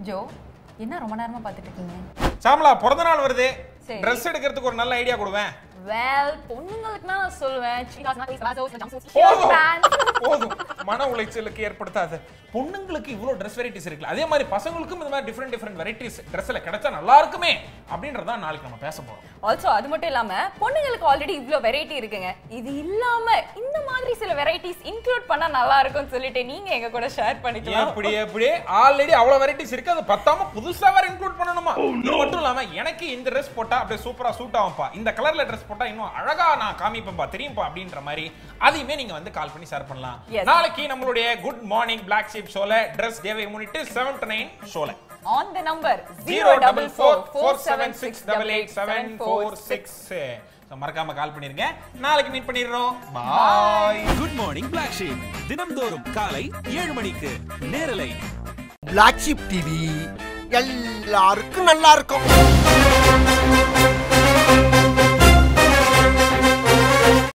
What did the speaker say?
Joe என்ன ரொம்ப நேரமா பார்த்துட்டு இருக்கீங்க சாமலா பிறந்த நாள் வருது சரி. ட்ரெஸ் எடுக்கிறதுக்கு ஒரு நல்ல ஐடியா கொடுவேன் வெல் பொண்ணுங்களுக்கு நான் சொல்லுவேன் போதும் போதும் மன உளைச்சலுக்கு ஏற்படுத்தாது பொண்ணுங்களுக்கு இவ்வளவு ட்ரெஸ் வெரைட்டிஸ் இருக்குல்ல அதே மாதிரி பசங்களுக்கும் இந்த மாதிரி டிஃப்ரெண்ட் டிஃப்ரெண்ட் வெரைட்டிஸ் ட்ரெஸ்ல கிடைச்சா நல்லா இருக்குமே அப்படின்றத நாளைக்கு நம்ம பேச போறோம் ஆல்சோ அது மட்டும் இல்லாம பொண்ணுங்களுக்கு ஆல்ரெடி இவ்ளோ வெரைட்டி இருக்குங்க இது இல்லாம இந்த மாதிரி சில வெரைட்டிஸ் இன்க்ளூட் பண்ணா நல்லா இருக்கும்னு சொல்லிட்டு நீங்க எங்க கூட ஷேர் பண்ணிக்கலாம் எப்படி எப்படி ஆல்ரெடி அவ்வளவு வெரைட்டிஸ் இருக்கு அது பத்தாம புதுசா வேற இன்க்ளூட் பண்ணணுமா இது மட்டும் இல்லாம எனக்கு இந்த ட்ரெஸ் போட்டா அப்படியே சூப்பரா சூட் ஆகும்பா இந்த கலர்ல ட்ரெஸ் போட்டா இன்னும் அழகா நான் காமிப்பேன்பா தெரியும்பா அப்படின்ற மாதிரி அதையுமே நீங்க வந்து கால் பண்ணி ஷேர் பண்ணலாம் Yes. நாளைக்கு நம்மளுடைய குட் மார்னிங் பிளாக் ஷீப் ஷோல ட்ரெஸ் டேவை முன்னிட்டு செவன் டு நைன் ஷோல on the number zero double four four seven six double eight seven four six மறக்காம கால் பண்ணிருங்க நாளைக்கு மீட் பண்ணிடுறோம் bye good morning black sheep தினம்தோறும் காலை ஏழு மணிக்கு நேரலை பிளாக் ஷிப் டிவி எல்லாருக்கும் நல்லா இருக்கும்